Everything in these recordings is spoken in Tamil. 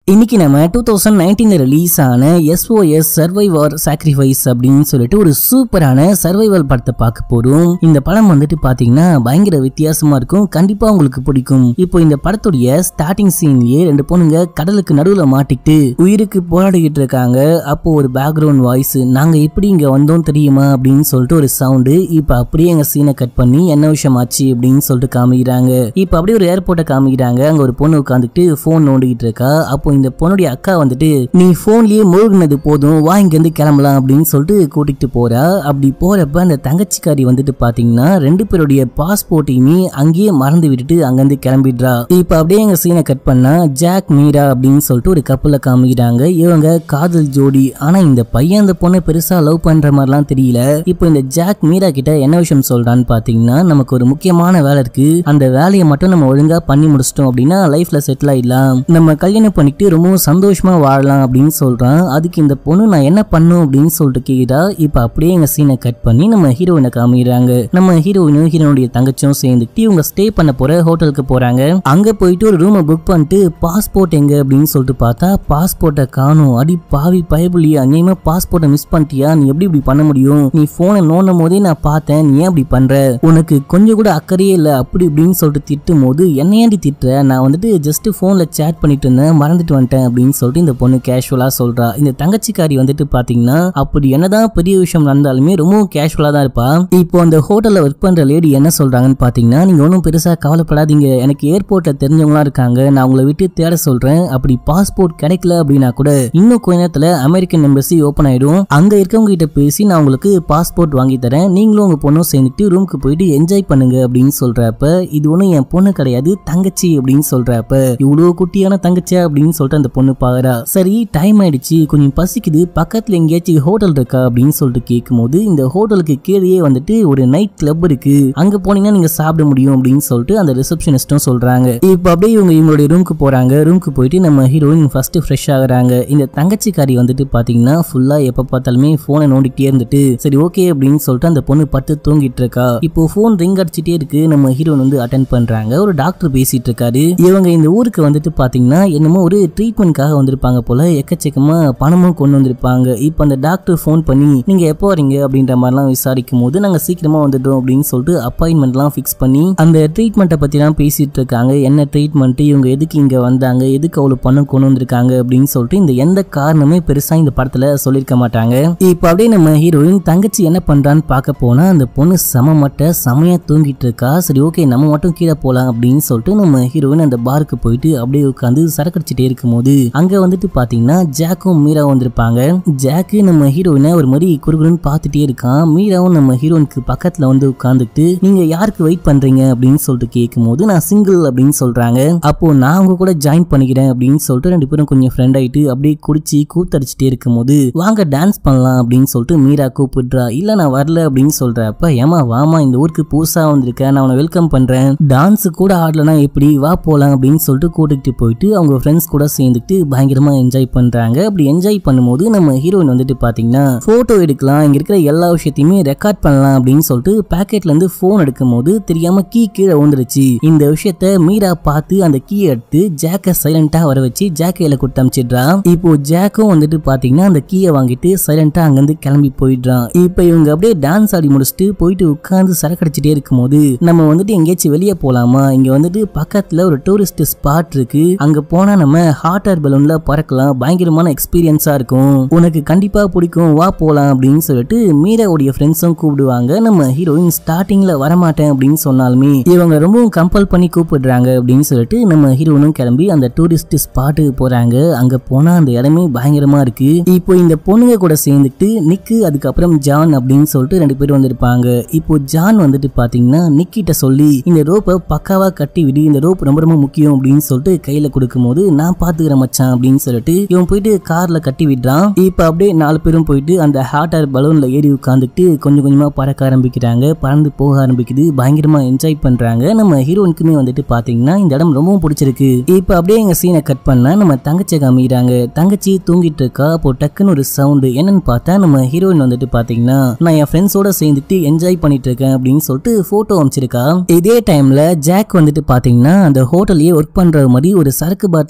இன்னைக்கு நம்ம டூ தௌசண்ட் நைன்டீன்ல ரிலீஸ் ஆன எஸ்ஓஎஸ் சர்வைவர் சாக்ரிஃபைஸ் அப்படின்னு சொல்லிட்டு ஒரு சூப்பரான சர்வைவல் படத்தை பார்க்க போறோம் இந்த படம் வந்துட்டு பாத்தீங்கன்னா பயங்கர வித்தியாசமா இருக்கும் கண்டிப்பா உங்களுக்கு பிடிக்கும் இப்போ இந்த படத்துடைய ஸ்டார்டிங் சீன்லயே ரெண்டு பொண்ணுங்க கடலுக்கு நடுவுல மாட்டிக்கிட்டு உயிருக்கு போராடிக்கிட்டு இருக்காங்க அப்போ ஒரு பேக்ரவுண்ட் வாய்ஸ் நாங்க எப்படி இங்க வந்தோம் தெரியுமா அப்படின்னு சொல்லிட்டு ஒரு சவுண்டு இப்போ அப்படியே எங்க சீனை கட் பண்ணி என்ன விஷயம் ஆச்சு அப்படின்னு சொல்லிட்டு காமிக்கிறாங்க இப்போ அப்படியே ஒரு ஏர்போர்ட்டை காமிக்கிறாங்க அங்க ஒரு பொண்ணு உட்காந்துட்டு போன் நோண்டிக்கிட்டு இருக்கா அப்போ இந்த பொண்ணுடைய அக்கா வந்துட்டு நீ போன்லயே மூழ்கினது போதும் வா இங்க இருந்து கிளம்பலாம் அப்படின்னு சொல்லிட்டு கூட்டிகிட்டு போறா அப்படி போறப்ப அந்த தங்கச்சிக்காரி வந்துட்டு பாத்தீங்கன்னா ரெண்டு பேருடைய பாஸ்போர்ட்டையுமே அங்கேயே மறந்து விட்டுட்டு அங்கிருந்து கிளம்பிடுறா இப்ப அப்படியே எங்க சீனை கட் பண்ணா ஜாக் மீரா அப்படின்னு சொல்லிட்டு ஒரு கப்பல காமிக்கிறாங்க இவங்க காதல் ஜோடி ஆனா இந்த பையன் அந்த பொண்ணை பெருசா லவ் பண்ற மாதிரிலாம் தெரியல இப்போ இந்த ஜாக் மீரா கிட்ட என்ன விஷயம் சொல்றான்னு பாத்தீங்கன்னா நமக்கு ஒரு முக்கியமான வேலை இருக்கு அந்த வேலையை மட்டும் நம்ம ஒழுங்கா பண்ணி முடிச்சிட்டோம் அப்படின்னா லைஃப்ல செட்டில் ஆயிடலாம் நம்ம கல்யாணம் பண்ணிட்டு ரொம்பவும் சந்தோஷமா வாழலாம் அப்படின்னு சொல்றான் அதுக்கு இந்த பொண்ணு நான் என்ன பண்ணும் அப்படின்னு சொல்லிட்டு கேக்குதா இப்ப அப்படியே எங்க சீனை கட் பண்ணி நம்ம ஹீரோயினை காமிக்கிறாங்க நம்ம ஹீரோயினும் ஹீரோனுடைய தங்கச்சியும் சேர்ந்துட்டு இவங்க ஸ்டே பண்ண போற ஹோட்டலுக்கு போறாங்க அங்க போயிட்டு ஒரு ரூமை புக் பண்ணிட்டு பாஸ்போர்ட் எங்க அப்படின்னு சொல்லிட்டு பார்த்தா பாஸ்போர்ட்டை காணும் அடி பாவி பயபுலி அநியமா பாஸ்போர்ட்டை மிஸ் பண்ணிட்டியா நீ எப்படி இப்படி பண்ண முடியும் நீ போனை நோண்டும் போதே நான் பார்த்தேன் நீ ஏன் இப்படி பண்ற உனக்கு கொஞ்சம் கூட அக்கறையே இல்லை அப்படி இப்படின்னு சொல்லிட்டு திட்டும் போது என்ன ஏன்டி திட்டுற நான் வந்துட்டு ஜஸ்ட் போன்ல சேட் பண்ணிட்டு இருந்தேன் மறந்துட்டு வந்துட்டேன் அப்படின்னு சொல்லிட்டு இந்த பொண்ணு கேஷுவலா சொல்றா இந்த தங்கச்சிக்காரி வந்துட்டு பாத்தீங்கன்னா அப்படி என்னதான் பெரிய விஷயம் நடந்தாலுமே ரொம்பவும் கேஷுவலா தான் இருப்பா இப்போ அந்த ஹோட்டல்ல ஒர்க் பண்ற லேடி என்ன சொல்றாங்கன்னு பாத்தீங்கன்னா நீங்க ஒன்றும் பெருசா கவலைப்படாதீங்க எனக்கு ஏர்போர்ட்ல தெரிஞ்சவங்களா இருக்காங்க நான் உங்களை விட்டு தேட சொல்றேன் அப்படி பாஸ்போர்ட் கிடைக்கல அப்படின்னா கூட இன்னும் கொஞ்ச நேரத்துல அமெரிக்கன் எம்பசி ஓபன் ஆயிடும் அங்க இருக்கவங்க கிட்ட பேசி நான் உங்களுக்கு பாஸ்போர்ட் வாங்கி தரேன் நீங்களும் உங்க பொண்ணும் சேர்ந்துட்டு ரூமுக்கு போயிட்டு என்ஜாய் பண்ணுங்க அப்படின்னு சொல்றப்ப இது ஒன்றும் என் பொண்ணு கிடையாது தங்கச்சி அப்படின்னு சொல்றப்ப இவ்வளவு குட்டியான தங்கச்சியா அப்படின்னு சொல்லிட்டு அந்த பொண்ணு பாக்குறா சரி டைம் ஆயிடுச்சு கொஞ்சம் பசிக்குது பக்கத்துல எங்கேயாச்சும் ஹோட்டல் இருக்கா அப்படின்னு சொல்லிட்டு கேட்கும்போது இந்த ஹோட்டலுக்கு கீழேயே வந்துட்டு ஒரு நைட் கிளப் இருக்கு அங்க போனீங்கன்னா நீங்க சாப்பிட முடியும் அப்படின்னு சொல்லிட்டு அந்த ரிசப்ஷனிஸ்டும் சொல்றாங்க இப்போ அப்படியே இவங்க இவங்களுடைய ரூமுக்கு போறாங்க ரூமுக்கு போயிட்டு நம்ம ஹீரோயின் ஃபர்ஸ்ட் ஃப்ரெஷ் ஆகுறாங்க இந்த தங்கச்சிக்காரி வந்துட்டு பாத்தீங்கன்னா ஃபுல்லா எப்ப பார்த்தாலுமே போனை நோண்டிட்டே இருந்துட்டு சரி ஓகே அப்படின்னு சொல்லிட்டு அந்த பொண்ணு பட்டு தூங்கிட்டு இருக்கா இப்போ போன் ரிங் அடிச்சிட்டே இருக்கு நம்ம ஹீரோயின் வந்து அட்டன் பண்றாங்க ஒரு டாக்டர் பேசிட்டு இருக்காரு இவங்க இந்த ஊருக்கு வந்துட்டு பாத்தீங்கன்னா என்னமோ ஒரு ட்ரீட்மெண்ட்காக வந்திருப்பாங்க போல எக்கச்சக்கமா பணமும் கொண்டு வந்திருப்பாங்க இப்போ அந்த டாக்டர் ஃபோன் பண்ணி நீங்க எப்போ வரீங்க அப்படின்ற மாதிரிலாம் விசாரிக்கும் போது நாங்க சீக்கிரமா வந்துட்டோம் அப்படின்னு சொல்லிட்டு அப்பாயின்மெண்ட்லாம் ஃபிக்ஸ் பண்ணி அந்த ட்ரீட்மெண்ட்டை பத்திலாம் பேசிட்டு இருக்காங்க என்ன ட்ரீட்மெண்ட் இவங்க எதுக்கு இங்க வந்தாங்க எதுக்கு அவ்வளவு பணம் கொண்டு வந்திருக்காங்க அப்படின்னு சொல்லிட்டு இந்த எந்த காரணமே பெருசா இந்த படத்துல சொல்லியிருக்க மாட்டாங்க இப்போ அப்படியே நம்ம ஹீரோயின் தங்கச்சி என்ன பண்றான்னு பார்க்க போனா அந்த பொண்ணு செம மட்ட செமையா தூங்கிட்டு இருக்கா சரி ஓகே நம்ம மட்டும் கீழே போலாம் அப்படின்னு சொல்லிட்டு நம்ம ஹீரோயின் அந்த பாருக்கு போயிட்டு அப்படியே உட்காந்து சரக்கடிச்சிட்டே இருக்கும்போது அங்க வந்துட்டு பாத்தீங்கன்னா ஜாக்கும் மீராவும் வந்திருப்பாங்க ஜாக்கு நம்ம ஹீரோயினை ஒரு மாதிரி குறுகுறுன்னு பார்த்துட்டே இருக்கான் மீராவும் நம்ம ஹீரோயினுக்கு பக்கத்துல வந்து உட்காந்துட்டு நீங்க யாருக்கு வெயிட் பண்றீங்க அப்படின்னு சொல்லிட்டு கேட்கும்போது நான் சிங்கிள் அப்படின்னு சொல்றாங்க அப்போ நான் உங்க கூட ஜாயின் பண்ணிக்கிறேன் அப்படின்னு சொல்லிட்டு ரெண்டு பேரும் கொஞ்சம் ஃப்ரெண்ட் ஆயிட்டு அப்படியே குடிச்சு கூத்தடிச்சிட்டே இருக்கும்போது வாங்க டான்ஸ் பண்ணலாம் அப்படின்னு சொல்லிட்டு மீரா கூப்பிடுறா இல்ல நான் வரல அப்படின்னு சொல்றப்ப ஏமா வாமா இந்த ஊருக்கு புதுசா வந்திருக்கேன் நான் உன்னை வெல்கம் பண்றேன் டான்ஸ் கூட ஆடலனா எப்படி வா போலாம் அப்படின்னு சொல்லிட்டு கூட்டிகிட்டு போயிட்டு அவங்க ஃப்ரெண்ட்ஸ் கூட சேர்ந்துட்டு பயங்கரமா என்ஜாய் பண்றாங்க அப்படி என்ஜாய் பண்ணும்போது நம்ம ஹீரோயின் வந்துட்டு பாத்தீங்கன்னா போட்டோ எடுக்கலாம் இங்க இருக்கிற எல்லா விஷயத்தையுமே ரெக்கார்ட் பண்ணலாம் அப்படின்னு சொல்லிட்டு பாக்கெட்ல இருந்து போன் எடுக்கும் போது தெரியாம கீ கீழே விழுந்துருச்சு இந்த விஷயத்த மீரா பார்த்து அந்த கீ எடுத்து ஜாக்க சைலண்டா வர வச்சு ஜாக் கையில கொடுத்து அமிச்சிடுறா இப்போ ஜாக்கும் வந்துட்டு பாத்தீங்கன்னா அந்த கீயை வாங்கிட்டு சைலண்டா அங்கிருந்து கிளம்பி போயிடுறான் இப்போ இவங்க அப்படியே டான்ஸ் ஆடி முடிச்சுட்டு போயிட்டு உட்கார்ந்து சரக்கடிச்சிட்டே இருக்கும்போது நம்ம வந்துட்டு எங்கேயாச்சும் வெளியே போலாமா இங்க வந்துட்டு பக்கத்துல ஒரு டூரிஸ்ட் ஸ்பாட் இருக்கு அங்க போனா நம்ம ஹாட் ஏர் பலூன்ல பறக்கலாம் பயங்கரமான எக்ஸ்பீரியன்ஸா இருக்கும் உனக்கு கண்டிப்பா பிடிக்கும் வா போலாம் அப்படின்னு சொல்லிட்டு மீராவுடைய ஃப்ரெண்ட்ஸும் கூப்பிடுவாங்க நம்ம ஹீரோயின் ஸ்டார்டிங்ல வரமாட்டேன் அப்படின்னு சொன்னாலுமே இவங்க ரொம்பவும் கம்பல் பண்ணி கூப்பிடுறாங்க அப்படின்னு சொல்லிட்டு நம்ம ஹீரோனும் கிளம்பி அந்த டூரிஸ்ட் ஸ்பாட்டுக்கு போறாங்க அங்க போனா அந்த இடமே பயங்கரமா இருக்கு இப்போ இந்த பொண்ணுங்க கூட சேர்ந்துட்டு நிக்கு அதுக்கப்புறம் ஜான் அப்படின்னு சொல்லிட்டு ரெண்டு பேரும் வந்திருப்பாங்க இப்போ ஜான் வந்துட்டு பாத்தீங்கன்னா நிக்கிட்ட சொல்லி இந்த ரோப்பை பக்காவா கட்டி விடு இந்த ரோப் ரொம்ப ரொம்ப முக்கியம் அப்படின்னு சொல்லிட்டு கையில கொடுக்கும்போது நான் பாத்துக்கிறேன் மச்சான் அப்படின்னு சொல்லிட்டு இவன் போயிட்டு கார்ல கட்டி விடுறான் இப்போ அப்படியே நாலு பேரும் போயிட்டு அந்த ஹாட் ஏர் பலூன்ல ஏறி உட்காந்துட்டு கொஞ்சம் கொஞ்சமா பறக்க ஆரம்பிக்கிறாங்க பறந்து போக ஆரம்பிக்குது பயங்கரமா என்ஜாய் பண்றாங்க நம்ம ஹீரோயினுக்குமே வந்துட்டு பாத்தீங்கன்னா இந்த இடம் ரொம்பவும் பிடிச்சிருக்கு இப்போ அப்படியே எங்க சீனை கட் பண்ணா நம்ம தங்கச்சி காமிக்கிறாங்க தங்கச்சி தூங்கிட்டு இருக்கா அப்போ டக்குன்னு ஒரு சவுண்டு என்னன்னு பார்த்தா நம்ம ஹீரோயின் வந்துட்டு பாத்தீங்கன்னா நான் என் ஃப்ரெண்ட்ஸோட சேர்ந்துட்டு என்ஜாய் பண்ணிட்டு இருக்கேன் அப்படின்னு சொல்லிட்டு போட்டோ அமைச்சிருக்கா இதே டைம்ல ஜாக் வந்துட்டு பாத்தீங்கன்னா அந்த ஹோட்டல்லயே ஒர்க் பண்ற மாதிரி ஒரு சரக்கு பாட்டில கொண்டுகிட்டு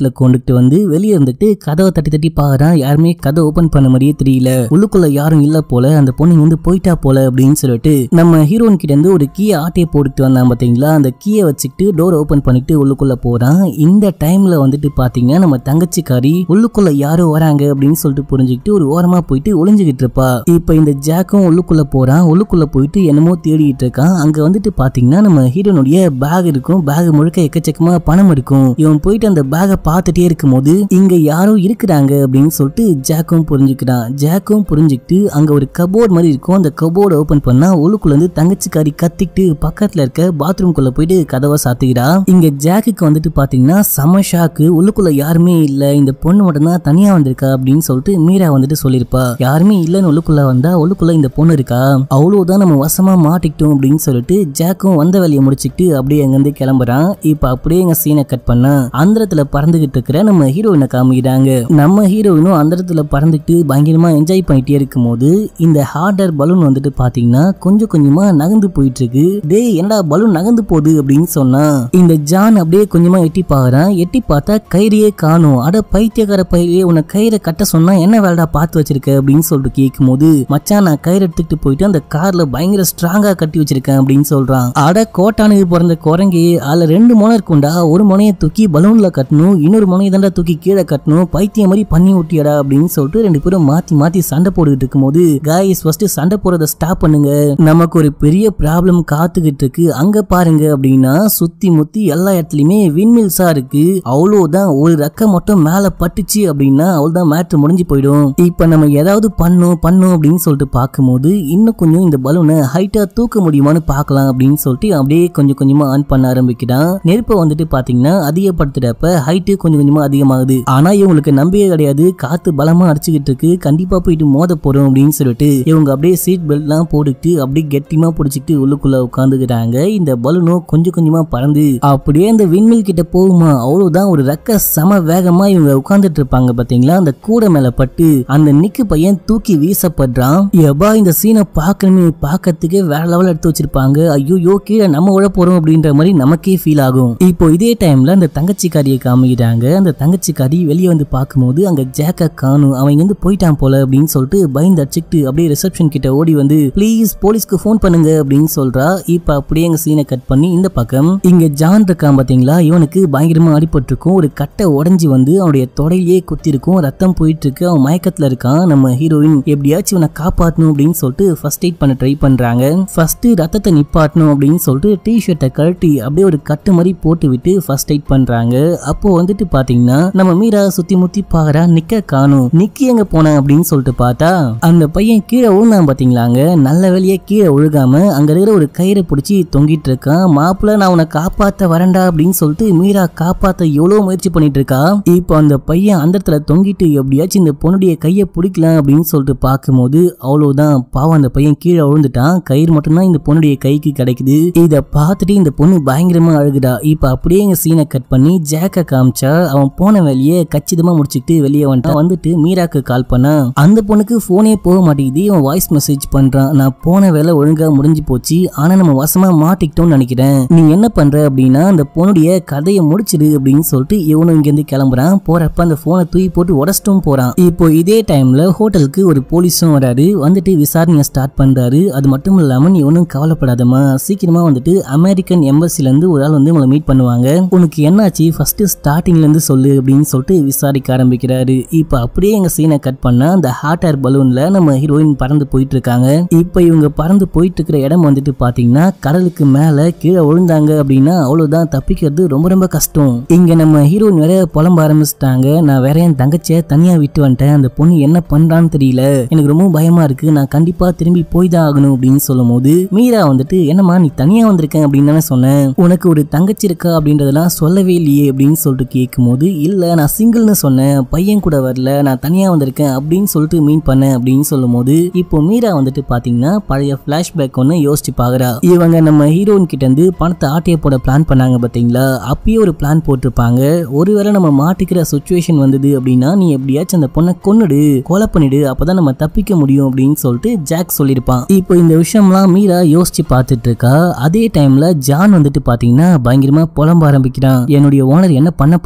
சொல்லிட்டு வந்து வெளியே இருந்துட்டு கதவை தட்டி தட்டி பாக்குறான் யாருமே கதை ஓபன் பண்ண மாதிரியே தெரியல உள்ளுக்குள்ள யாரும் இல்ல போல அந்த பொண்ணு வந்து போயிட்டா போல அப்படின்னு சொல்லிட்டு நம்ம ஹீரோயின் கிட்ட இருந்து ஒரு கீயை ஆட்டையை போட்டுட்டு வந்தான் பாத்தீங்களா அந்த கீயை வச்சுக்கிட்டு டோர் ஓபன் பண்ணிட்டு உள்ளுக்குள்ள போறான் இந்த டைம்ல வந்துட்டு பாத்தீங்கன்னா நம்ம தங்கச்சிக்காரி உள்ளுக்குள்ள யாரோ வராங்க அப்படின்னு சொல்லிட்டு புரிஞ்சுக்கிட்டு ஒரு ஓரமா போயிட்டு ஒளிஞ்சுகிட்டு இருப்பா இப்ப இந்த ஜாக்கும் உள்ளுக்குள்ள போறான் உள்ளுக்குள்ள போயிட்டு என்னமோ தேடிட்டு இருக்கான் அங்க வந்துட்டு பாத்தீங்கன்னா நம்ம ஹீரோனுடைய பேக் இருக்கும் பேக் முழுக்க எக்கச்சக்கமா பணம் இருக்கும் இவன் போயிட்டு அந்த பேக்கை பார்த்துட்டே இருக்கும்போது இங்க யாரோ இருக்கிறாங்க அப்படின்னு சொல்லிட்டு ஜாக்கும் புரிஞ்சுக்கிறான் ஜாக்கும் புரிஞ்சுக்கிட்டு அங்க ஒரு கபோர்ட் மாதிரி இருக்கும் அந்த கபோர்டு ஓபன் பண்ணா உள்ளுக்குள்ள இருந்து தங்கச்சிக்காரி கத்திக்கிட்டு பக்கத்துல இருக்க பாத்ரூம் குள்ள போயிட்டு கதவை சாத்திக்கிறா இங்க ஜாக்குக்கு வந்துட்டு பாத்தீங்கன்னா செம ஷாக்கு உள்ளுக்குள்ள யாருமே இல்ல இந்த பொண்ணு மட்டும் தான் தனியா வந்திருக்கா அப்படின்னு சொல்லிட்டு மீரா வந்துட்டு சொல்லியிருப்பா யாருமே இல்லைன்னு உள்ளுக்குள்ள வந்தா உள்ளுக்குள்ள இந்த பொண்ணு இருக்கா அவ்வளவுதான் நம்ம வசமா மாட்டிக்கிட்டோம் அப்படின்னு சொல்லிட்டு ஜாக்கும் வந்த வேலையை முடிச்சுக்கிட்டு அப்படியே அங்கிருந்து கிளம்புறான் இப்ப அப்படியே எங்க சீனை கட் பண்ணா அந்தரத்துல பறந்துகிட்டு இருக்கிற நம்ம ஹீரோயினை காமிக்கிறாங்க நம்ம ஹீரோயினும் அந்தரத்துல பறந்துட்டு பயங்கரமா என்ஜாய் பண்ணிட்டே இருக்கும்போது இந்த ஹார்டர் பலூன் வந்துட்டு பாத்தீங்கன்னா கொஞ்சம் கொஞ்சமா நகர்ந்து போயிட்டு இருக்கு டேய் என்னடா பலூன் நகர்ந்து போகுது அப்படின்னு சொன்னா இந்த ஜான் அப்படியே கொஞ்சமா எட்டி பாக்குறான் எட்டி பார்த்தா கயிறையே காணும் அட பைத்தியக்கார பையிலே உன்னை கயிறை கட்ட சொன்னா என்ன வேலைடா பார்த்து வச்சிருக்க அப்படின்னு சொல்லிட்டு கேட்கும்போது மச்சான் நான் கயிறு எடுத்துக்கிட்டு போயிட்டு அந்த கார்ல பயங்கர ஸ்ட்ராங்கா கட்டி வச்சிருக்கேன் அப்படின்னு சொல்றான் அட கோட்டானுக்கு பிறந்த குரங்கு அதுல ரெண்டு முனை இருக்கும்டா ஒரு முனையை தூக்கி பலூன்ல கட்டணும் இன்னொரு முனையை தாண்டா தூக்கி கீழே கட்டணும் பைத்தியம் மாதிரி பண்ணி விட்டியடா அப்படின்னு சொல்லிட்டு ரெண்டு பேரும் மாத்தி மாத்தி சண்டை போட்டுக்கிட்டு இருக்கும்போது காய்ஸ் ஃபர்ஸ்ட் சண்டை போடுறத ஸ்டாப் பண்ணுங்க நமக்கு ஒரு பெரிய ப்ராப்ளம் காத்துக்கிட்டு இருக்கு அங்க பாருங்க அப்படின்னா சுத்தி முத்தி எல்லா இடத்துலயுமே விண்மில்ஸா இருக்கு அவ்வளவுதான் ஒரு ரெக்க மட்டும் மேல பட்டுச்சு அப்படின்னா அவ்வளவுதான் மேட்ரு முடிஞ்சு போயிடும் இப்ப நம்ம ஏதாவது பண்ணும் பண்ணும் அப்படின்னு சொல்லிட்டு பார்க்கும்போது இன்னும் கொஞ்சம் இந்த பலூனை ஹைட்டா தூக்க முடியுமான்னு பார்க்கலாம் அப்படின்னு சொல்லிட்டு அப்படியே கொஞ்சம் கொஞ்சமா ஆன் பண்ண ஆரம்பிக்கிறான் நெருப்பை வந்துட்டு பாத்தீங்கன்னா அதிகப்படுத்துறப்ப ஹைட்டு கொஞ்சம் கொஞ்சமா அதிகமாகுது ஆனா இவங்களுக்கு நம்பிக்கை கிடையாது காத்து பலமா அடிச்சுக்கிட்டு இருக்கு கண்டிப்பா போயிட்டு மோத போறோம் அப்படின்னு சொல்லிட்டு இவங்க அப்படியே சீட் பெல்ட் எல்லாம் போட்டுக்கிட்டு அப்படியே கெட்டிமா பிடிச்சிட்டு உள்ளுக்குள்ள உட்காந்துக்கிறாங்க இந்த பலூனும் கொஞ்சம் கொஞ்சமா பறந்து அப்படியே அந்த விண்மில் கிட்ட போகுமா அவ்வளவுதான் ஒரு ரெக்க சம வேகமா இவங்க உட்கார்ந்துட்டு இருப்பாங்க பாத்தீங்களா அந்த கூடை மேல பட்டு அந்த நிக்கு பையன் தூக்கி வீசப்படுறான் எபா இந்த சீனை பார்க்கணுமே பார்க்கறதுக்கே வேற லெவல் எடுத்து வச்சிருப்பாங்க ஐயோ கீழே நம்ம உழ போறோம் அப்படின்ற மாதிரி நமக்கே ஃபீல் ஆகும் இப்போ இதே டைம்ல அந்த தங்கச்சிக்காரியை காமிக்கிறாங்க அந்த தங்கச்சிக்காரி வெளியே வந்து பார்க்கும்போது அங்க ஜேக்க காணும் அவன் இங்க இருந்து போயிட்டான் போல அப்படின்னு சொல்லிட்டு பயந்து அடிச்சுக்கிட்டு அப்படியே ரிசப்ஷன் கிட்ட ஓடி வந்து ப்ளீஸ் போலீஸ்க்கு ஃபோன் பண்ணுங்க அப்படின்னு சொல்றா இப்ப அப்படியே எங்க சீனை கட் பண்ணி இந்த பக்கம் இங்க ஜான் இருக்கான் பாத்தீங்களா இவனுக்கு பயங்கரமா அடிபட்டிருக்கும் ஒரு கட்டை உடைஞ்சு வந்து அவனுடைய தொடையிலேயே குத்தி இருக்கும் ரத்தம் போயிட்டு இருக்கு அவன் மயக்கத்துல இருக்கான் நம்ம ஹீரோயின் எப்படியாச்சும் இவனை காப்பாத்தணும் அப்படின்னு சொல்லிட்டு ஃபர்ஸ்ட் எய்ட் பண்ண ட்ரை பண்றாங்க ஃபர்ஸ்ட் ரத்தத்தை நிப்பாட்டணும் அப்படின்னு சொல்லிட்டு டி ஷர்ட்டை கழட்டி அப்படியே ஒரு கட்டு மாதிரி போட்டு விட்டு ஃபர்ஸ்ட் எய்ட் பண்றாங்க அப்போ வந்துட்டு பாத்தீங்கன்னா நம்ம மீரா சுத்தி முத்தி பாக்குறா நிக்க காணும் நிக்கி எங்க போன அப்படின்னு சொல்லிட்டு பார்த்தா அந்த பையன் கீழே விழுந்தான் பாத்தீங்களாங்க நல்ல வேலையே கீழே விழுகாம அங்க இருக்கிற ஒரு கயிறை பிடிச்சி தொங்கிட்டு இருக்கான் மாப்பிள்ள நான் உன்னை காப்பாத்த வரேன்டா அப்படின்னு சொல்லிட்டு மீரா காப்பாத்த எவ்வளவு முயற்சி பண்ணிட்டு இருக்கா இப்போ அந்த பையன் அந்த இடத்துல தொங்கிட்டு எப்படியாச்சும் இந்த பொண்ணுடைய கையை பிடிக்கலாம் அப்படின்னு சொல்லிட்டு பார்க்கும்போது அவ்வளவுதான் பாவம் அந்த பையன் கீழே விழுந்துட்டான் கயிறு மட்டும்தான் இந்த பொண்ணுடைய கைக்கு கிடைக்குது இத பார்த்துட்டு இந்த பொண்ணு பயங்கரமா அழுகுடா இப்போ அப்படியே எங்க சீனை கட் பண்ணி ஜாக்க காமிச்சா அவன் போன வேலையை கச்சிதமா முடிச்சுட்டு வெளியே வந்துட்டான் வந்துட்டு மீராக்கு கால் பண்ணா அந்த பொண்ணுக்கு போனே போக மாட்டேங்குது இவன் வாய்ஸ் மெசேஜ் பண்றான் நான் போன வேலை ஒழுங்கா முடிஞ்சு போச்சு ஆனா நம்ம வசமா மாட்டிக்கிட்டோம்னு நினைக்கிறேன் நீ என்ன பண்ற அப்படின்னா அந்த பொண்ணுடைய கதையை முடிச்சிடு அப்படின்னு சொல்லிட்டு இவனும் இங்க இருந்து கிளம்புறான் போறப்ப அந்த போனை தூக்கி போட்டு உடச்சிட்டும் போறான் இப்போ இதே டைம்ல ஹோட்டலுக்கு ஒரு போலீஸும் வராரு வந்துட்டு விசாரணையை ஸ்டார்ட் பண்றாரு அது மட்டும் இல்லாம நீ ஒன்றும் கவலைப்படாதம்மா சீக்கிரமா வந்துட்டு அமெரிக்கன் எம்பசில இருந்து ஒரு ஆள் வந்து உங்களை மீட் பண்ணுவாங்க உனக்கு என்னாச்சு ஃபர்ஸ்ட் ஸ்டார்டிங்ல இருந்து சொல்லு அப்படின்னு சொல்லிட்டு விசாரிக்க ஆரம்பிக்கிறாரு இப்போ அப்படியே எங்க சீனை கட் பண்ணா அந்த ஹாட் ஏர் பலூன்ல நம்ம ஹீரோயின் பறந்து போயிட்டு இருக்காங்க இப்போ இவங்க பறந்து போயிட்டு இருக்கிற இடம் வந்துட்டு பாத்தீங்கன்னா கடலுக்கு மேல கீழே விழுந்தாங்க அப்படின்னா அவ்வளவுதான் தப்பிக்கிறது ரொம்ப ரொம்ப கஷ்டம் இங்க நம்ம ஹீரோயின் வேற புலம்ப ஆரம்பிச்சிட்டாங்க நான் வேற என் தங்கச்சியை தனியா விட்டு வந்துட்டேன் அந்த பொண்ணு என்ன பண்றான்னு தெரியல எனக்கு ரொம்ப பயமா இருக்கு நான் கண்டிப்பா திரும்பி போய் தான் ஆகணும் அப்படின்னு சொல்லும் போது மீரா வந்துட்டு என்னம்மா நீ தனியா வந்திருக்கேன் அப்படின்னு தானே சொன்னேன் உனக்கு ஒரு தங்கச்சி இருக்கா அப்படின்றதெல்லாம் சொல்லவே இல்லையே அப்படின்னு சொல்லிட்டு கேட்கும்போது இல்ல நான் சிங்கிள்னு சொன்னேன் பையன் கூட வரல நான் தனியா வந்திருக்கேன் அப்படின்னு சொல்லிட்டு மீன் பண்ணேன் அப்படின்னு சொல்லும் போது இப்போ மீரா வந்துட்டு பாத்தீங்கன்னா பழைய பிளாஷ்பேக் ஒன்று யோசிச்சு பாக்குறா இவங்க நம்ம ஹீரோயின் கிட்ட இருந்து பணத்தை ஆட்டைய போட பிளான் பண்ணாங்க பாத்தீங்களா அப்பயே ஒரு பிளான் போட்டிருப்பாங்க ஒருவேளை நம்ம மாட்டிக்கிற சுச்சுவேஷன் வந்தது அப்படின்னா நீ எப்படியாச்சும் அந்த பொண்ணை கொன்னுடு கொலை பண்ணிடு அப்பதான் நம்ம தப்பிக்க முடியும் அப்படின்னு சொல்லிட்டு ஜாக் சொல்லியிருப்பான் இப்போ இந்த விஷயம்லாம் மீரா யோசிச்சு பார்த்துட்டு இருக்கா அதே டைம்ல ஜான் வந்துட்டு பாத்தீங்கன்னா பயங்கரமா புலம்ப ஆரம்பிக்கிறான் என்னுடைய ஓனர் என்ன பண்ண போறான்னு தெரியல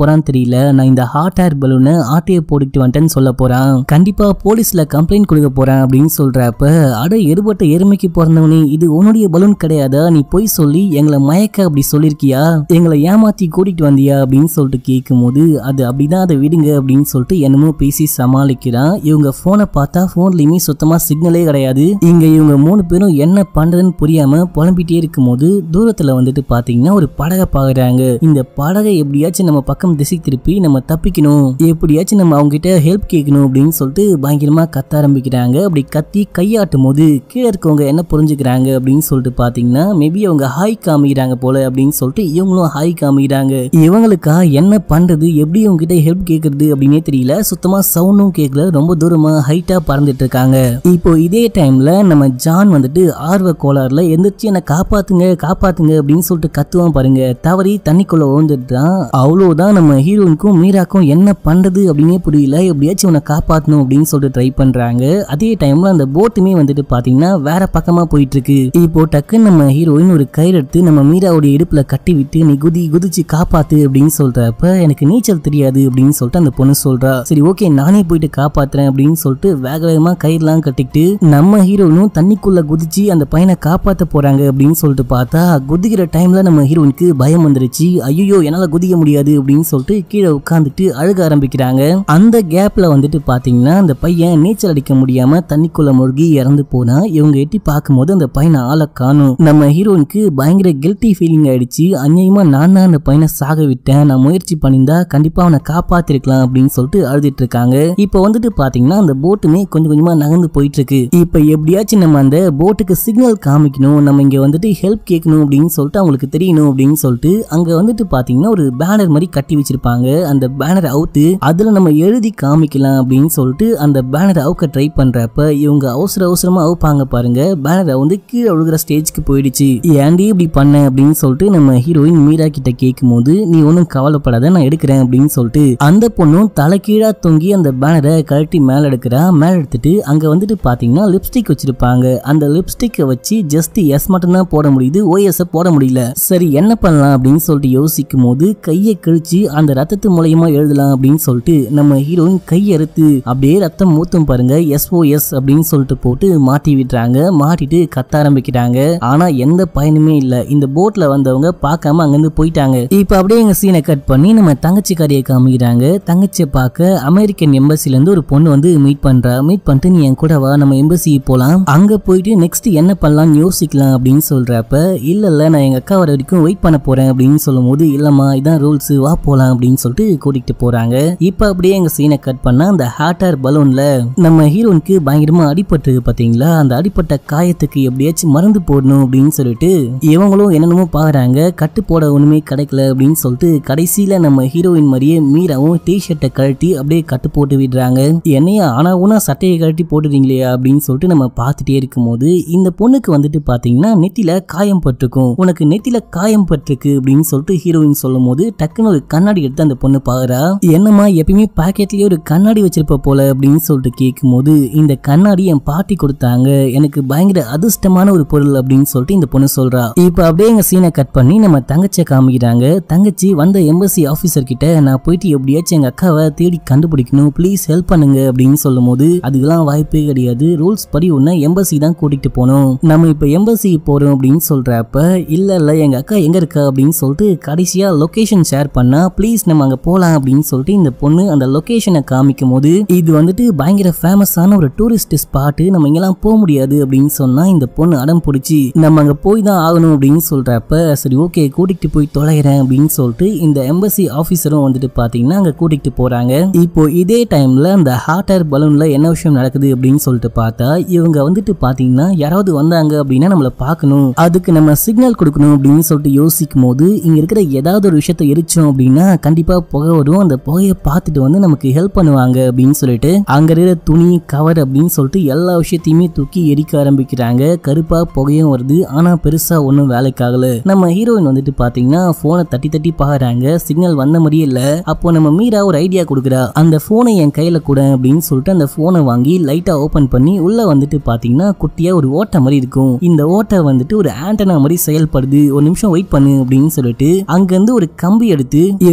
தெரியல நான் இந்த ஹாட் ஏர் பலூனை ஆட்டையை போட்டுட்டு வந்துட்டேன்னு சொல்ல போறான் கண்டிப்பா போலீஸ்ல கம்ப்ளைண்ட் கொடுக்க போறேன் அப்படின்னு சொல்றப்ப அட எருபட்ட எருமைக்கு பிறந்தவனே இது உன்னுடைய பலூன் கிடையாதா நீ போய் சொல்லி எங்களை மயக்க அப்படி சொல்லிருக்கியா எங்களை ஏமாத்தி கூட்டிட்டு வந்தியா அப்படின்னு சொல்லிட்டு கேட்கும்போது அது அப்படிதான் அதை விடுங்க அப்படின்னு சொல்லிட்டு என்னமோ பேசி சமாளிக்கிறான் இவங்க போனை பார்த்தா போன்லயுமே சுத்தமா சிக்னலே கிடையாது இங்க இவங்க மூணு பேரும் என்ன பண்றதுன்னு புரியாம புலம்பிட்டே இருக்கும்போது தூரத்துல வந்துட்டு பாத்தீங்கன்னா ஒரு படகை பாக்குறாங்க இந்த படகை எப்படியாச்சும் நம்ம பக்கம் திசை திருப்பி நம்ம தப்பிக்கணும் எப்படியாச்சும் நம்ம அவங்க கிட்ட ஹெல்ப் கேட்கணும் அப்படின்னு சொல்லிட்டு பயங்கரமா கத்த ஆரம்பிக்கிறாங்க அப்படி கத்தி கையாட்டும் போது கீழே இருக்கவங்க என்ன புரிஞ்சுக்கிறாங்க அப்படின்னு சொல்லிட்டு பாத்தீங்கன்னா மேபி அவங்க ஹாய் காமிக்கிறாங்க போல அப்படின்னு சொல்லிட்டு இவங்களும் ஹாய் காமிக்கிறாங்க இவங்களுக்கா என்ன பண்றது எப்படி அவங்க கிட்ட ஹெல்ப் கேட்கறது அப்படின்னே தெரியல சுத்தமா சவுண்டும் கேட்கல ரொம்ப தூரமா ஹைட்டா பறந்துட்டு இருக்காங்க இப்போ இதே டைம்ல நம்ம ஜான் வந்துட்டு ஆர்வ கோளாறுல எந்திரிச்சு என்ன காப்பாத்துங்க காப்பாத்துங்க அப்படின்னு சொல்லிட்டு கத்துவான் பாருங்க தவறி தண்ணிக்குள்ள விழுந்துட்டான் அவ்வளவுதான் நம்ம ஹீரோனுக்கும் மீராக்கும் என்ன பண்றது அப்படின்னே புரியல எப்படியாச்சும் உன்னை காப்பாத்தணும் அப்படின்னு சொல்லிட்டு ட்ரை பண்றாங்க அதே டைம்ல அந்த போட்டுமே வந்துட்டு பாத்தீங்கன்னா வேற பக்கமா போயிட்டு இருக்கு இப்போ டக்குன்னு நம்ம ஹீரோயின் ஒரு கயிறு எடுத்து நம்ம மீராவுடைய இடுப்புல கட்டி விட்டு நீ குதி குதிச்சு காப்பாத்து அப்படின்னு சொல்றப்ப எனக்கு நீச்சல் தெரியாது அப்படின்னு சொல்லிட்டு அந்த பொண்ணு சொல்றா சரி ஓகே நானே போயிட்டு காப்பாத்துறேன் அப்படின்னு சொல்லிட்டு வேக வேகமா கயிறுலாம் கட்டிக்கிட்டு நம்ம ஹீரோயினும் தண்ணிக்குள்ள குதிச்சு அந்த பையனை காப்பாத்த போறாங்க அப்படின்னு சொல்லிட்டு பார்த்தா குதிக்கிற டைம்ல நம்ம ஹீரோயினுக்கு பயம் வந்துருச்சு ஐயோ என்னால குதிக்க முடியாது அப்படின்னு சொல்லிட்டு கீழே உட்காந்துட்டு அழுக ஆரம்பிக்கிறாங்க அந்த கேப்ல வந்துட்டு பாத்தீங்கன்னா அந்த பையன் நீச்சல் அடிக்க முடியாம தண்ணிக்குள்ள மூழ்கி இறந்து போனா இவங்க எட்டி பார்க்கும்போது அந்த பையனை ஆளை காணும் நம்ம ஹீரோயினுக்கு பயங்கர கில்ட்டி ஃபீலிங் ஆயிடுச்சு அநியாயமா நான் தான் அந்த பையனை சாக விட்டேன் நான் முயற்சி பண்ணியிருந்தா கண்டிப்பா அவனை காப்பாத்திருக்கலாம் அப்படின்னு சொல்லிட்டு அழுதுட்டு இருக்காங்க இப்போ வந்துட்டு பாத்தீங்கன்னா அந்த போட்டுமே கொஞ்சம் கொஞ்சமா நகர்ந்து போயிட்டு இருக்கு இப்போ எப்படியாச்சும் நம்ம அந்த போட்டுக்கு சிக்னல் காமிக்கணும் நம்ம இங்க வந்துட்டு ஹெல்ப் கேட்கணும் அப்படின்னு சொல்லிட்டு அவங்களுக்கு தெரியணும் அப்படின்னு சொல்லிட்டு அங்க வந்துட்டு பாத்தீங்கன்னா ஒரு பேனர் மாதிரி கட்டி வச்சிருப்பாங்க அந்த பேனர் அவுத்து அதுல நம்ம எழுதி காமிக்கலாம் அப்படின்னு சொல்லிட்டு அந்த பேனர் அவுக்க ட்ரை பண்றப்ப இவங்க அவசர அவசரமா அவுப்பாங்க பாருங்க பேனர் வந்து கீழே விழுகிற ஸ்டேஜ்க்கு போயிடுச்சு ஏன்டி இப்படி பண்ண அப்படின்னு சொல்லிட்டு நம்ம ஹீரோயின் மீரா கிட்ட கேட்கும்போது நீ ஒன்றும் கவலைப்படாத நான் எடுக்கிறேன் அப்படின்னு சொல்லிட்டு அந்த பொண்ணும் தலைகீழா தொங்கி அந்த பேனரை கழட்டி மேல எடுக்கிறா மேல எடுத்துட்டு அங்க வந்துட்டு பாத்தீங்கன்னா லிப்ஸ்டிக் வச்சிருப்பாங்க அந்த லிப்ஸ்டிக்கை வச்சு ஜஸ்ட் எஸ் மட்டும் தான் போட முடியுது ஓஎஸ் போட முடியல சரி என்ன பண்ணலாம் அப்படின்னு சொல்லிட்டு யோசிக்கும் போது கையை கிழிச்சு அந்த ரத்தத்து மூலியமா எழுதலாம் அப்படின்னு சொல்லிட்டு நம்ம ஹீரோயின் கையறுத்து அப்படியே ரத்தம் மூத்தும் பாருங்க எஸ்ஓஎஸ் அப்படின்னு சொல்லிட்டு போட்டு மாட்டி விடுறாங்க மாட்டிட்டு கத்த ஆரம்பிக்கிறாங்க ஆனா எந்த பயனுமே இல்ல இந்த போட்ல வந்தவங்க பார்க்காம அங்கிருந்து போயிட்டாங்க இப்ப அப்படியே எங்க சீனை கட் பண்ணி நம்ம தங்கச்சிக்காரியை காமிக்கிறாங்க தங்கச்சியை பார்க்க அமெரிக்கன் எம்பசில இருந்து ஒரு பொண்ணு வந்து மீட் பண்றா மீட் பண்ணிட்டு நீ என் கூட வா நம்ம எம்பசி போலாம் அங்க போயிட்டு நெக்ஸ்ட் என்ன பண்ணலாம்னு யோசிக்கலாம் அப்படின்னு சொல்றப்ப இல்ல இல்ல நான் எங்க அக்கா வர வரைக்கும் வெயிட் பண்ண போறேன் அப்படின்னு சொல்லும் போது இல்லம்மா இதான் ரூல்ஸ் வா போலாம் அப்படின்னு சொல்லிட்டு கூட்டிட்டு போறாங்க இப்ப அப்படியே எங்க சீனை கட் பண்ணா அந்த ஹாட்டர் பலூன்ல நம்ம ஹீரோனுக்கு பயங்கரமா அடிபட்டு பாத்தீங்களா அந்த அடிப்பட்ட காயத்துக்கு எப்படியாச்சும் மருந்து போடணும் அப்படின்னு சொல்லிட்டு இவங்களும் என்னென்னமோ பாக்குறாங்க கட்டு போட ஒண்ணுமே கிடைக்கல அப்படின்னு சொல்லிட்டு கடைசியில நம்ம ஹீரோயின் மாதிரியே மீராவும் டி ஷர்ட்டை கழட்டி அப்படியே கட்டு போட்டு விடுறாங்க என்னையா ஆனா ஊனா சட்டையை கழட்டி போட்டுறீங்களே அப்படின்னு சொல்லிட்டு நம்ம பார்த்துட்டே இருக்கும்போது இந்த பொண்ணுக்கு வந்துட்டு பாத்தீங்கன்னா நெத்தில காயம் பட்டிருக்கும் உனக்கு நெத்தில காயம் பட்டிருக்கு அப்படின்னு சொல்லிட்டு ஹீரோயின் சொல்லும் போது டக்குன்னு ஒரு கண்ணாடி எடுத்து அந்த பொண்ணு பாக்குறா என்னம்மா எப்பயுமே பாக்கெட்லயே ஒரு கண்ணாடி வச்சிருப்ப போல அப்படின்னு சொல்லிட்டு கேட்கும்போது இந்த கண்ணாடி என் பாட்டி கொடுத்தாங்க எனக்கு பயங்கர அதிர்ஷ்டமான ஒரு பொருள் அப்படின்னு சொல்லிட்டு இந்த பொண்ணு சொல்றா இப்ப அப்படியே எங்க சீனை கட் பண்ணி நம்ம தங்கச்சியை காமிக்கிறாங்க தங்கச்சி வந்த எம்பசி ஆபீசர் கிட்ட நான் போயிட்டு எப்படியாச்சும் எங்க அக்காவை தேடி கண்டுபிடிக்கணும் ப்ளீஸ் ஹெல்ப் பண்ணுங்க அப்படின்னு சொல்லும் போது அதுக்கெல்லாம் வாய்ப்பே கிடையாது ரூல்ஸ் படி ஒன்னு எம்பசி தான் கூட்டிட்டு போகணும் நம்ம இப்ப எம்பசி போறோம் அப்படின்னு சொல்றப்ப இல்ல இல்ல எங்க அக்கா எங்க இருக்கா அப்படின்னு சொல்லிட்டு கடைசியா லொகேஷன் ஷேர் பண்ணா ப்ளீஸ் நம்ம அங்க போலாம் அப்படின்னு சொல்லிட்டு இந்த பொண்ணு அந்த லொகேஷனை காமிக்கும் போது இது வந்துட்டு பயங்கர ஃபேமஸான ஒரு டூரிஸ்ட் ஸ்பாட்டு நம்ம இங்கெல்லாம் போக முடியாது அப்படின்னு சொன்னா இந்த பொண்ணு அடம் பிடிச்சி நம்ம அங்க போய் தான் ஆகணும் அப்படின்னு சொல்றப்ப சரி ஓகே கூட்டிகிட்டு போய் தொலைகிறேன் அப்படின்னு சொல்லிட்டு இந்த எம்பசி ஆபீசரும் வந்துட்டு பாத்தீங்கன்னா அங்க கூட்டிகிட்டு போறாங்க இப்போ இதே டைம்ல அந்த ஹாட் ஏர் பலூன்ல என்ன விஷயம் நடக்குது அப்படின்னு சொல்லிட்டு பார்த்தா இவங்க வந்துட்டு பாத்தீங்கன்னா யாராவது வந்தாங்க அப்படின்னா நம்மள பார்க்கணும் அதுக்கு நம்ம சிக்னல் கொடுக்கணும் அப்படின்னு சொல்லிட்டு யோசிக்கும் போது இங்க இருக்கிற ஏதாவது ஒரு விஷயத்த எரிச்சோம் அப்படின்னா கண்டிப்பா புகை வரும் அந்த புகையை பார்த்துட்டு வந்து நமக்கு ஹெல்ப் பண்ணுவாங்க அப்படின்னு சொல்லிட்டு அங்க இருக்கிற துணி கவர் அப்படின்னு சொல்லிட்டு எல்லா விஷயத்தையுமே தூக்கி எரிக்க ஆரம்பிக்கிறாங்க கருப்பா புகையும் வருது ஆனா பெருசா ஒன்றும் வேலைக்காகல நம்ம ஹீரோயின் வந்துட்டு பாத்தீங்கன்னா போனை தட்டி தட்டி பாக்குறாங்க சிக்னல் வந்த மாதிரியே இல்ல அப்போ நம்ம மீரா ஒரு ஐடியா கொடுக்குறா அந்த போனை என் கையில கூட அப்படின்னு சொல்லிட்டு அந்த போனை வாங்கி லைட்டா ஓபன் பண்ணி உள்ள வந்துட்டு பாத்தீங்கன்னா குட்டியா ஒரு ஓட்டை மாதிரி இருக்கும் இந்த ஓட்டை வந்துட்டு ஒரு ஆண்டனா மாதிரி செயல்படுது ஒரு நிமிஷம் வெயிட் பண்ணு அப்படின்னு சொல்லிட்டு அங்கிருந்து ஒரு கம்பி எடுத்து இவ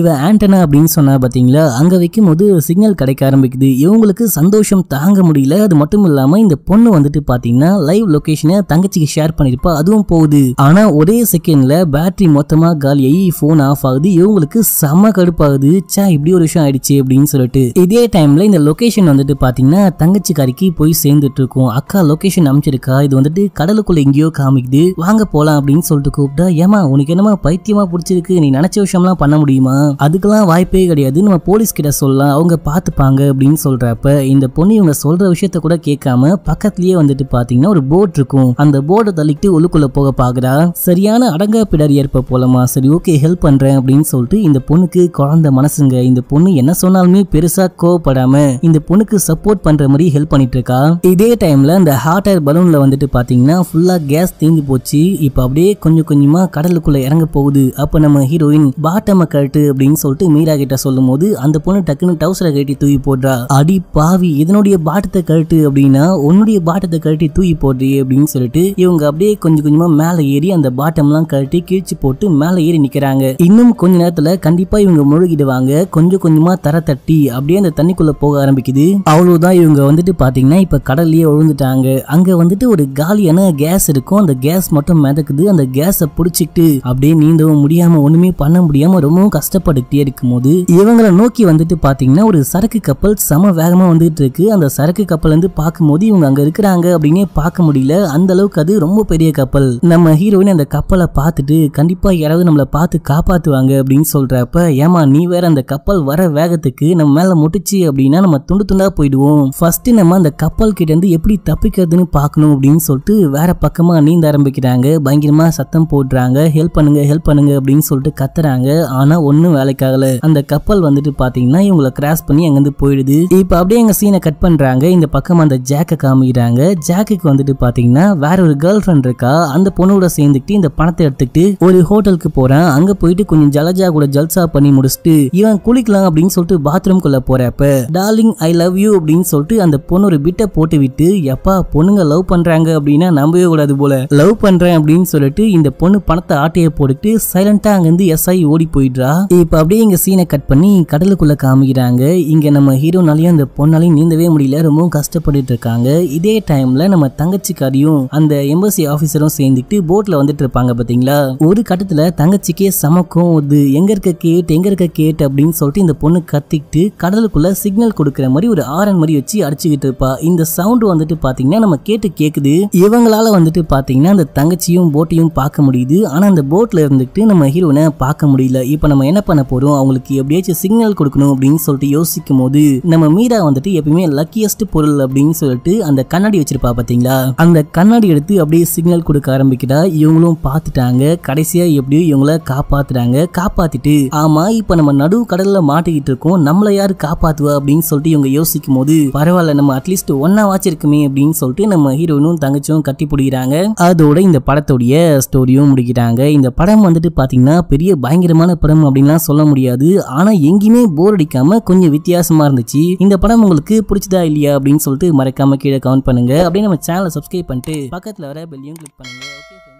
ஆண்டனா அப்படின்னு சொன்னா பாத்தீங்களா அங்க வைக்கும் போது சிக்னல் கிடைக்க ஆரம்பிக்குது இவங்களுக்கு சந்தோஷம் தாங்க முடியல அது மட்டும் இல்லாம இந்த பொண்ணு வந்துட்டு பாத்தீங்கன்னா லைவ் லொகேஷனை தங்கச்சிக்கு ஷேர் பண்ணிருப்பா அதுவும் போகுது ஆனா ஒரே செகண்ட்ல பேட்டரி மொத்தமா காலியாகி போன் ஆஃப் ஆகுது இவங்களுக்கு செம கடுப்பாகுது சே இப்படி ஒரு விஷயம் ஆயிடுச்சு அப்படின்னு சொல்லிட்டு இதே டைம்ல இந்த லொகேஷன் வந்துட்டு பாத்தீங்கன்னா தங்கச்சிக்காரிக்கு போய் சேர்ந்துட்டு இருக்கும் அக்கா லொகேஷன் அமைச்சிருக்கா இது வந்துட்டு கடலுக்குள்ள எங்கேயோ காமிக்குது வாங்க போலாம் அப்படின்னு சொல்லிட்டு கூப்பிட்டா ஏமா உனக்கு என்னமா பைத்தியமா பிடிச்சிருக்கு நீ நினைச்ச விஷயம்லாம் பண்ண முடியுமா அதுக்கெல்லாம் வாய்ப்பே கிடையாது நம்ம போலீஸ் கிட்ட சொல்லலாம் அவங்க பார்த்துப்பாங்க அப்படின்னு சொல்றப்ப இந்த பொண்ணு இவங்க சொல்ற விஷயத்த கூட கேட்காம பக்கத்துலயே வந்துட்டு பாத்தீங்கன்னா ஒரு போட் இருக்கும் அந்த போர்டை தள்ளிட்டு உள்ளுக்குள்ள போக பாக்குறா சரியான அடங்கா பிடர் ஏற்ப போலமா சரி ஓகே ஹெல்ப் பண்றேன் அப்படின்னு சொல்லிட்டு இந்த பொண்ணுக்கு குழந்தை மனசுங்க இந்த பொண்ணு என்ன சொன்னாலுமே பெருசா கோவப்படாம இந்த பொண்ணுக்கு சப்போர்ட் பண்ற மாதிரி ஹெல்ப் பண்ணிட்டு இருக்கா இதே டைம்ல இந்த ஹாட் ஏர் பலூன்ல வந்துட்டு பாத்தீங்கன்னா ஃபுல்லா கேஸ் தீந்து போச்சு இப்ப அப்படியே கொஞ்சம் கொஞ்சமா கடலுக்குள்ள இறங்க போகுது அப்ப நம்ம ஹீரோயின் பாட்டம கழட்டு அப்படின்னு சொல்லிட்டு மீரா கிட்ட சொல்லும் போது அந்த பொண்ணு டக்குன்னு டவுசரை கட்டி தூக்கி போடுறா அடி பாவி இதனுடைய பாட்டத்தை கழட்டு அப்படின்னா உன்னுடைய பாட்டத்தை கழட்டி தூக்கி போடுறீ அப்படின்னு சொல்லிட்டு இவங்க அப்படியே கொஞ்சம் கொஞ்சமா மேல ஏறி அந்த பாட்டம்லாம் கழட்டி கிழிச்சு போட்டு மேல ஏறி நிக்கிறாங்க இன்னும் கொஞ்ச நேரத்துல கண்டிப்பா இவங்க முழுகிடுவாங்க கொஞ்சம் கொஞ்சமா தர தட்டி அப்படியே அந்த தண்ணிக்குள்ள போக ஆரம்பிக்குது அவ்வளவுதான் இவங்க வந்துட்டு பாத்தீங்கன்னா இப்ப கடல்லயே விழுந்துட்டாங்க அங்க வந்துட்டு ஒரு காலியான கேஸ் இருக்கும் அந்த கேஸ் மட்டும் மிதக்குது அந்த கேஸை புடிச்சிக்கிட்டு அப்படியே நீந்தவும் முடியாம ஒண்ணுமே பண்ண முடியாம ரொம்பவும் கஷ்டப்பட்டுட்டே இருக்கும்போது இவங்கள நோக்கி வந்துட்டு பாத்தீங்கன்னா ஒரு சரக்கு கப்பல் செம வேகமா வந்துட்டு இருக்கு அந்த சரக்கு கப்பல் வந்து பார்க்கும்போது இவங்க அங்க இருக்கிறாங்க அப்படின்னே பார்க்க முடியல அந்த அளவுக்கு அது ரொம்ப பெரிய கப்பல் நம்ம ஹீரோயின் அந்த கப்பலை பார்த்துட்டு கண்டிப்பா யாராவது நம்மளை பார்த்து காப்பாத்துவாங்க அப்படின்னு சொல்றப்ப ஏமா நீ வேற அந்த கப்பல் வர வேகத்துக்கு நம்ம மேல முட்டுச்சு அப்படின்னா நம்ம துண்டு துண்டா போயிடுவோம் ஃபர்ஸ்ட் நம்ம அந்த கப்பல் கிட்ட இருந்து எப்படி தப்பிக்கிறதுன்னு பார்க்கணும் அப்படின்னு சொல்லிட்டு வேற பக்கமா நீந்த ஆரம்பிக்கிறாங்க பயங்கரமா சத்தம் போடுறாங்க ஹெல்ப் பண்ணுங்க ஹெல்ப் பண்ணுங்க அப்படின்னு சொல்லிட்டு கத்துறாங்க ஆனா ஒன்னும் வேலைக்காகல அந்த கப்பல் வந்துட்டு பாத்தீங்கன்னா இவங்கள கிராஸ் பண்ணி அங்கிருந்து போயிடுது இப்ப அப்படியே எங்க சீனை கட் பண்றாங்க இந்த பக்கம் அந்த ஜாக்க காமிக்கிறாங்க ஜாக்குக்கு வந்துட்டு பாத்தீங்கன்னா வேற ஒரு கேர்ள் ஃப்ரெண்ட் இருக்கா அந்த பொண்ணோட சேர்ந்துக்கிட்டு இந்த பணத்தை எடுத்துக்கிட்டு ஒரு ஹோட்டலுக்கு போறான் அங்க போயிட்டு கொஞ்சம் ஜலஜா கூட ஜல்சா பண்ணி முடிச்சுட்டு இவன் குளிக்கலாம் அப்படின்னு சொல்லிட்டு பாத்ரூம் குள்ள போறப்ப டார்லிங் ஐ லவ் யூ அப்படின்னு சொல்லிட்டு அந்த பொண்ணு ஒரு பிட்டை போட்டு விட்டு எப்பா பொண்ணுங்க லவ் பண்றாங்க அப்படின்னா நம்பவே கூடாது போல லவ் பண்றேன் அப்படின்னு சொல்லிட்டு இந்த பொண்ணு பணத்தை ஆட்டைய போட்டுட்டு சைலண்டா அங்கிருந்து எஸ்ஐ ஓடி போயிடுறா இப்ப அப்படியே இங்க சீனை கட் பண்ணி கடலுக்குள்ள காமிக்கிறாங்க இங்க நம்ம ஹீரோனாலையும் அந்த பொண்ணாலையும் நீந்தவே முடியல ரொம்பவும் கஷ்டப்பட்டுட்டு இருக்காங்க இதே டைம்ல நம்ம தங்கச்சிக்காரியும் அந்த எம்பசி ஆபீசரும் சேர்ந்துட்டு போட்ல வந்துட்டு இருப்பாங்க பாத்தீங்களா ஒரு கட்டத்துல தங்கச்சிக்கே சமக்கும் இது எங்க இருக்க கேட் எங்க இருக்க கேட் அப்படின்னு சொல்லிட்டு இந்த பொண்ணு கத்திக்கிட்டு கடலுக்குள்ள சிக்னல் கொடுக்குற மாதிரி ஒரு ஆரன் மாதிரி வச்சு அடிச்சுக்கிட்டு இருப்பா இந்த சவுண்ட் வந்துட்டு பாத்தீங்கன்னா நம்ம கேட்டு கேக்குது இவங்களால வந்துட்டு பாத்தீங்கன்னா அந்த தங்கச்சியும் போட்டையும் பார்க்க முடியுது ஆனா அந்த போட்ல இருந்துட்டு நம்ம ஹீரோனை பார்க்க முடியல இப்போ நம்ம என்ன பண்ண போறோம் அவங்களுக்கு எப்படியாச்சும் சிக்னல் கொடுக்கணும் அப்படின்னு சொல்லிட்டு யோசிக்கும் போது நம்ம மீரா வந்துட்டு எப்பயுமே லக்கியஸ்ட் பொருள் அப்படின்னு சொல்லிட்டு அந்த கண்ணாடி வச்சிருப்பா பாத்தீங்களா அந்த கண்ணாடி எடுத்து அப்படியே சிக்னல் கொடுக்க ஆரம்பிக்கிறா இவங்களும் பார்த்துட்டாங்க கடைசியா எப்படியோ இவங்கள காப்பாத்துறாங்க காப்பாத்திட்டு ஆமா இப்ப நம்ம நடு கடல்ல மாட்டிக்கிட்டு இருக்கோம் நம்மள யாரு காப்பாத்துவா அப்படின்னு சொல்லிட்டு இவங்க யோசிக்கும் போது பரவாயில்ல நம்ம அட்லீஸ்ட் ஒன்னா வாச்சிருக்குமே அப்படின்னு சொல்லிட்டு நம்ம ஹீரோயினும் தங்கச்சியும் கட்டி பிடிக்கிறாங்க அதோட இந்த படத்துடைய ஸ்டோரியும் முடிக்கிறாங்க இந்த படம் வந்துட்டு பாத்தீங்கன்னா பெரிய பயங்கரமான படம் அப்படின்லாம் சொல்ல முடியாது ஆனா எங்கேயுமே போர் அடிக்காம கொஞ்சம் வித்தியாசமா இருந்துச்சு இந்த படம் உங்களுக்கு பிடிச்சதா இல்லையா அப்படின்னு சொல்லிட்டு மறக்காம கீழே கவுண்ட் பண்ணுங்க அப்படியே நம்ம சேனலை சப்ஸ்கிரைப் பண்ணிட்டு பக்கத்துல வர பெல்லையும் கிளிக் பண்ணுங்க ஓகே